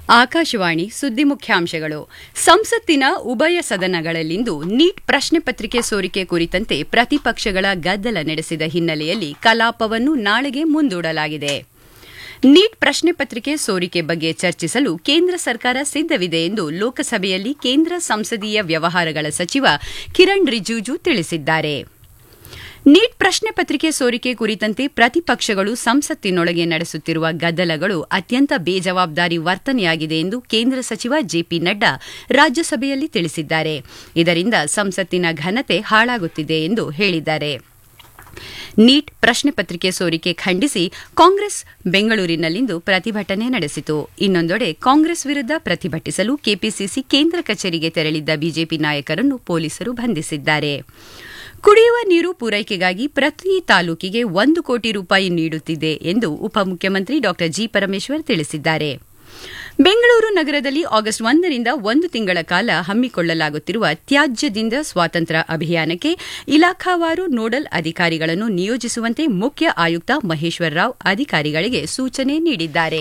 ಆಕಾಶವಾಣಿ ಸುದ್ದಿ ಮುಖ್ಯಾಂಶಗಳು ಸಂಸತ್ತಿನ ಉಭಯ ಸದನಗಳಲ್ಲಿಂದು ನೀಟ್ ಪ್ರಶ್ನೆ ಪತ್ರಿಕೆ ಸೋರಿಕೆ ಕುರಿತಂತೆ ಪ್ರತಿಪಕ್ಷಗಳ ಗದ್ದಲ ನಡೆಸಿದ ಹಿನ್ನೆಲೆಯಲ್ಲಿ ಕಲಾಪವನ್ನು ನಾಳೆಗೆ ಮುಂದೂಡಲಾಗಿದೆ ನೀಟ್ ಪ್ರಶ್ನೆ ಪತ್ರಿಕೆ ಸೋರಿಕೆ ಬಗ್ಗೆ ಚರ್ಚಿಸಲು ಕೇಂದ್ರ ಸರ್ಕಾರ ಸಿದ್ದವಿದೆ ಎಂದು ಲೋಕಸಭೆಯಲ್ಲಿ ಕೇಂದ್ರ ಸಂಸದೀಯ ವ್ಯವಹಾರಗಳ ಸಚಿವ ಕಿರಣ್ ರಿಜಿಜು ತಿಳಿಸಿದ್ದಾರೆ ನೀಟ್ ಪ್ರಶ್ನೆ ಪತ್ರಿಕೆ ಸೋರಿಕೆ ಕುರಿತಂತೆ ಪ್ರತಿಪಕ್ಷಗಳು ಸಂಸತ್ತಿನೊಳಗೆ ನಡೆಸುತ್ತಿರುವ ಗದ್ದಲಗಳು ಅತ್ಯಂತ ಬೇಜವಾಬ್ದಾರಿ ವರ್ತನೆಯಾಗಿದೆ ಎಂದು ಕೇಂದ್ರ ಸಚಿವ ಜೆಪಿ ನಡ್ಡಾ ರಾಜ್ಯಸಭೆಯಲ್ಲಿ ತಿಳಿಸಿದ್ದಾರೆ ಇದರಿಂದ ಸಂಸತ್ತಿನ ಘನತೆ ಹಾಳಾಗುತ್ತಿದೆ ಎಂದು ಹೇಳಿದ್ದಾರೆ ನೀಟ್ ಪ್ರಶ್ನೆ ಪತ್ರಿಕೆ ಸೋರಿಕೆ ಖಂಡಿಸಿ ಕಾಂಗ್ರೆಸ್ ಬೆಂಗಳೂರಿನಲ್ಲಿಂದು ಪ್ರತಿಭಟನೆ ನಡೆಸಿತು ಇನ್ನೊಂದೆಡೆ ಕಾಂಗ್ರೆಸ್ ವಿರುದ್ಧ ಪ್ರತಿಭಟಿಸಲು ಕೆಪಿಸಿಸಿ ಕೇಂದ್ರ ಕಚೇರಿಗೆ ತೆರಳಿದ್ದ ಬಿಜೆಪಿ ನಾಯಕರನ್ನು ಪೊಲೀಸರು ಬಂಧಿಸಿದ್ದಾರೆ ಕುಡಿಯುವ ನೀರು ಪೂರೈಕೆಗಾಗಿ ಪ್ರತಿ ತಾಲೂಕಿಗೆ ಒಂದು ಕೋಟಿ ರೂಪಾಯಿ ನೀಡುತ್ತಿದೆ ಎಂದು ಉಪಮುಖ್ಯಮಂತ್ರಿ ಡಾ ಜಿ ಪರಮೇಶ್ವರ್ ತಿಳಿಸಿದ್ದಾರೆ ಬೆಂಗಳೂರು ನಗರದಲ್ಲಿ ಆಗಸ್ಟ್ ಒಂದರಿಂದ ಒಂದು ತಿಂಗಳ ಕಾಲ ಹಮ್ಮಿಕೊಳ್ಳಲಾಗುತ್ತಿರುವ ತ್ಯಾಜ್ಯದಿಂದ ಸ್ವಾತಂತ್ರ್ಯ ಅಭಿಯಾನಕ್ಕೆ ಇಲಾಖಾವಾರು ನೋಡಲ್ ಅಧಿಕಾರಿಗಳನ್ನು ನಿಯೋಜಿಸುವಂತೆ ಮುಖ್ಯ ಆಯುಕ್ತ ಮಹೇಶ್ವರ್ ರಾವ್ ಅಧಿಕಾರಿಗಳಿಗೆ ಸೂಚನೆ ನೀಡಿದ್ದಾರೆ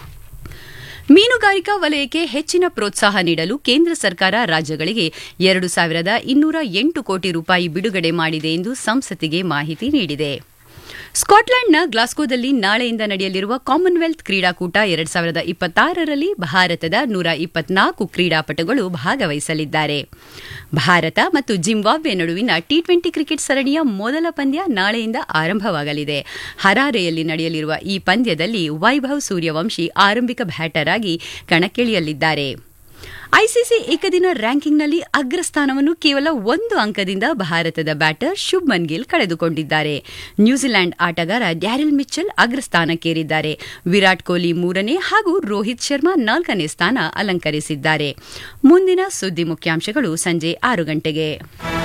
ಮೀನುಗಾರಿಕಾ ವಲಯಕ್ಕೆ ಹೆಚ್ಚಿನ ಪ್ರೋತ್ಸಾಹ ನೀಡಲು ಕೇಂದ್ರ ಸರ್ಕಾರ ರಾಜ್ಯಗಳಿಗೆ ಎರಡು ಸಾವಿರದ ಇನ್ನೂರ ಎಂಟು ಕೋಟಿ ರೂಪಾಯಿ ಬಿಡುಗಡೆ ಮಾಡಿದೆ ಎಂದು ಸಂಸತ್ತಿಗೆ ಮಾಹಿತಿ ನೀಡಿದೆ ಸ್ಕಾಟ್ಲೆಂಡ್ನ ಗ್ಲಾಸ್ಗೋದಲ್ಲಿ ನಾಳೆಯಿಂದ ನಡೆಯಲಿರುವ ಕಾಮನ್ವೆಲ್ತ್ ಕ್ರೀಡಾಕೂಟ ಎರಡ್ ಸಾವಿರದ ಇಪ್ಪತ್ತಾರರಲ್ಲಿ ಭಾರತದ ನೂರ ಇಪ್ಪತ್ನಾಲ್ಕು ಕ್ರೀಡಾಪಟುಗಳು ಭಾಗವಹಿಸಲಿದ್ದಾರೆ ಭಾರತ ಮತ್ತು ಜಿಂಬಾಬ್ವೆ ನಡುವಿನ ಟಿ ಟ್ವೆಂಟಿ ಕ್ರಿಕೆಟ್ ಸರಣಿಯ ಮೊದಲ ಪಂದ್ಯ ನಾಳೆಯಿಂದ ಆರಂಭವಾಗಲಿದೆ ಹರಾರೆಯಲ್ಲಿ ನಡೆಯಲಿರುವ ಈ ಪಂದ್ಯದಲ್ಲಿ ವೈಭವ್ ಸೂರ್ಯವಂಶಿ ಆರಂಭಿಕ ಬ್ಯಾಟರ್ ಆಗಿ ಕಣಕ್ಕಿಳಿಯಲಿದ್ದಾರೆ ಐಸಿಸಿ ಏಕದಿನ ರ್ಯಾಂಕಿಂಗ್ನಲ್ಲಿ ಅಗ್ರಸ್ಥಾನವನ್ನು ಕೇವಲ ಒಂದು ಅಂಕದಿಂದ ಭಾರತದ ಬ್ಯಾಟರ್ ಶುಭ್ಮನ್ ಗಿಲ್ ಕಳೆದುಕೊಂಡಿದ್ದಾರೆ ನ್ಯೂಜಿಲೆಂಡ್ ಆಟಗಾರ ಡ್ಯಾರಿಲ್ ಮಿಚ್ಚಲ್ ಅಗ್ರಸ್ಥಾನಕ್ಕೇರಿದ್ದಾರೆ ವಿರಾಟ್ ಕೊಹ್ಲಿ ಮೂರನೇ ಹಾಗೂ ರೋಹಿತ್ ಶರ್ಮಾ ನಾಲ್ಕನೇ ಸ್ಥಾನ ಅಲಂಕರಿಸಿದ್ದಾರೆ ಮುಂದಿನ ಸುದ್ದಿ ಮುಖ್ಯಾಂಶಗಳು ಸಂಜೆ ಆರು ಗಂಟೆಗೆ